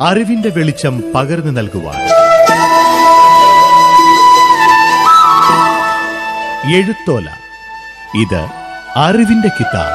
അറിവിന്റെ വെളിച്ചം പകർന്നു നൽകുവാൻ എഴുത്തോല ഇത് അറിവിന്റെ കിതാബ്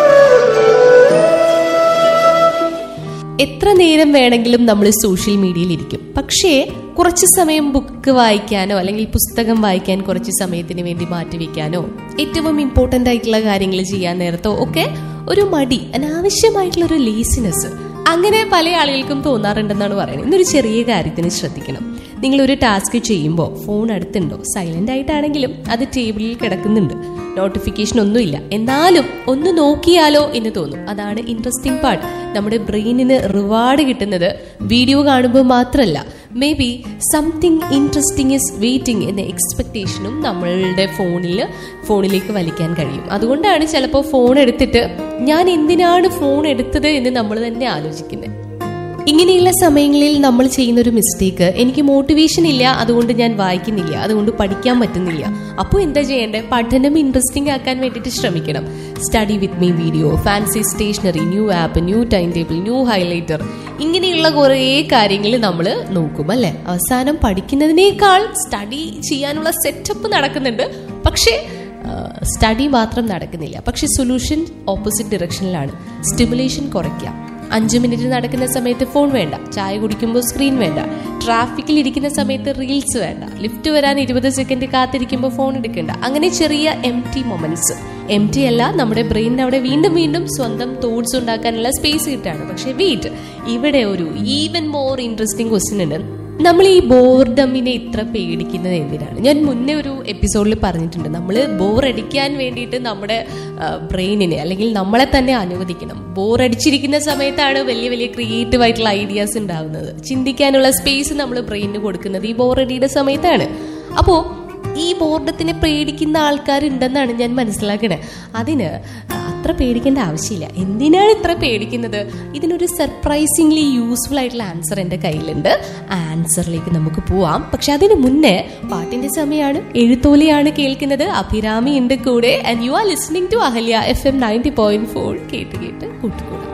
എത്ര നേരം വേണമെങ്കിലും നമ്മൾ സോഷ്യൽ മീഡിയയിൽ ഇരിക്കും പക്ഷേ കുറച്ച് സമയം ബുക്ക് വായിക്കാനോ അല്ലെങ്കിൽ പുസ്തകം വായിക്കാൻ കുറച്ച് സമയത്തിന് വേണ്ടി മാറ്റിവെക്കാനോ ഏറ്റവും ഇമ്പോർട്ടൻ്റ് ആയിട്ടുള്ള കാര്യങ്ങൾ ചെയ്യാൻ നേരത്തോ ഒക്കെ ഒരു മടി അനാവശ്യമായിട്ടുള്ള ഒരു ലേസിനെസ് അങ്ങനെ പല ആളുകൾക്കും തോന്നാറുണ്ടെന്നാണ് പറയുന്നത് ഇന്നൊരു ചെറിയ കാര്യത്തിന് ശ്രദ്ധിക്കണം നിങ്ങൾ ഒരു ടാസ്ക് ചെയ്യുമ്പോൾ ഫോൺ അടുത്തുണ്ടോ സൈലന്റ് ആയിട്ടാണെങ്കിലും അത് ടേബിളിൽ കിടക്കുന്നുണ്ട് നോട്ടിഫിക്കേഷൻ ഒന്നുമില്ല എന്നാലും ഒന്ന് നോക്കിയാലോ എന്ന് തോന്നും അതാണ് ഇൻട്രസ്റ്റിംഗ് പാർട്ട് നമ്മുടെ ബ്രെയിനിന് റിവാർഡ് കിട്ടുന്നത് വീഡിയോ കാണുമ്പോൾ മാത്രമല്ല maybe something interesting is waiting എന്ന എക്സ്പെക്ടേഷനും നമ്മളുടെ ഫോണിൽ ഫോണിലേക്ക് വലിക്കാൻ കഴിയും അതുകൊണ്ടാണ് ചിലപ്പോൾ ഫോൺ എടുത്തിട്ട് ഞാൻ എന്തിനാണ് ഫോൺ എടുത്തത് എന്ന് നമ്മൾ തന്നെ ആലോചിക്കുന്നത് ഇങ്ങനെയുള്ള സമയങ്ങളിൽ നമ്മൾ ചെയ്യുന്ന ഒരു മിസ്റ്റേക്ക് എനിക്ക് മോട്ടിവേഷൻ ഇല്ല അതുകൊണ്ട് ഞാൻ വായിക്കുന്നില്ല അതുകൊണ്ട് പഠിക്കാൻ പറ്റുന്നില്ല അപ്പോൾ എന്താ ചെയ്യേണ്ടത് പഠനം ഇൻട്രസ്റ്റിംഗ് ആക്കാൻ വേണ്ടിയിട്ട് ശ്രമിക്കണം study with me video fancy stationery new app new time table new highlighter ഇങ്ങനെയുള്ള കുറേ കാര്യങ്ങൾ നമ്മൾ നോക്കും അല്ലെ അവസാനം പഠിക്കുന്നതിനേക്കാൾ സ്റ്റഡി ചെയ്യാനുള്ള സെറ്റപ്പ് നടക്കുന്നുണ്ട് പക്ഷേ സ്റ്റഡി മാത്രം നടക്കുന്നില്ല പക്ഷെ സൊല്യൂഷൻ ഓപ്പോസിറ്റ് ഡിറക്ഷനിലാണ് സ്റ്റിമുലേഷൻ കുറയ്ക്കാം അഞ്ച് മിനിറ്റ് നടക്കുന്ന സമയത്ത് ഫോൺ വേണ്ട ചായ കുടിക്കുമ്പോൾ സ്ക്രീൻ വേണ്ട ട്രാഫിക്കിൽ ഇരിക്കുന്ന സമയത്ത് റീൽസ് വേണ്ട ലിഫ്റ്റ് വരാൻ ഇരുപത് സെക്കൻഡ് കാത്തിരിക്കുമ്പോൾ ഫോൺ എടുക്കേണ്ട അങ്ങനെ ചെറിയ M T moments M T അല്ല നമ്മുടെ ബ്രെയിനിന് അവിടെ വീണ്ടും വീണ്ടും സ്വന്തം തോട്ട്സ് ഉണ്ടാക്കാനുള്ള സ്പേസ് കിട്ടാണ് പക്ഷെ വീട്ട് ഇവിടെ ഒരു ഈവൻ മോർ ഇൻട്രസ്റ്റിംഗ് ക്വസ്റ്റ്യൻ ഉണ്ട് നമ്മൾ ഈ ബോർഡമിനെ ഇത്ര പേടിക്കുന്നത് എന്തിനാണ് ഞാൻ മുന്നേ ഒരു എപ്പിസോഡിൽ പറഞ്ഞിട്ടുണ്ട് നമ്മൾ ബോർ അടിക്കാൻ വേണ്ടിയിട്ട് നമ്മുടെ ബ്രെയിനിനെ അല്ലെങ്കിൽ നമ്മളെ തന്നെ അനുവദിക്കണം ബോർ അടിച്ചിരിക്കുന്ന സമയത്താണ് വലിയ വലിയ ക്രിയേറ്റീവ് ആയിട്ടുള്ള ഐഡിയാസ് ഉണ്ടാവുന്നത് ചിന്തിക്കാനുള്ള സ്പേസ് നമ്മൾ ബ്രെയിനിന് കൊടുക്കുന്നത് ഈ ബോറടിയുടെ സമയത്താണ് അപ്പോൾ ഈ ബോർഡത്തിനെ പേടിക്കുന്ന ആൾക്കാരുണ്ടെന്നാണ് ഞാൻ മനസ്സിലാക്കണേ അതിന് അത്ര പേടിക്കേണ്ട ആവശ്യമില്ല എന്തിനാണ് ഇത്ര പേടിക്കുന്നത് ഇതിനൊരു സർപ്രൈസിംഗ്ലി യൂസ്ഫുൾ ആയിട്ടുള്ള ആൻസർ എൻ്റെ കയ്യിലുണ്ട് ആ ആൻസറിലേക്ക് നമുക്ക് പോവാം പക്ഷെ അതിന് മുന്നേ പാട്ടിന്റെ സമയമാണ് എഴുത്തോലയാണ് കേൾക്കുന്നത് അഭിരാമി ഉണ്ട് കൂടെ and you are listening to Ahalya F M ninety point four കേട്ട് കേട്ട് കൂട്ടുകൂടാം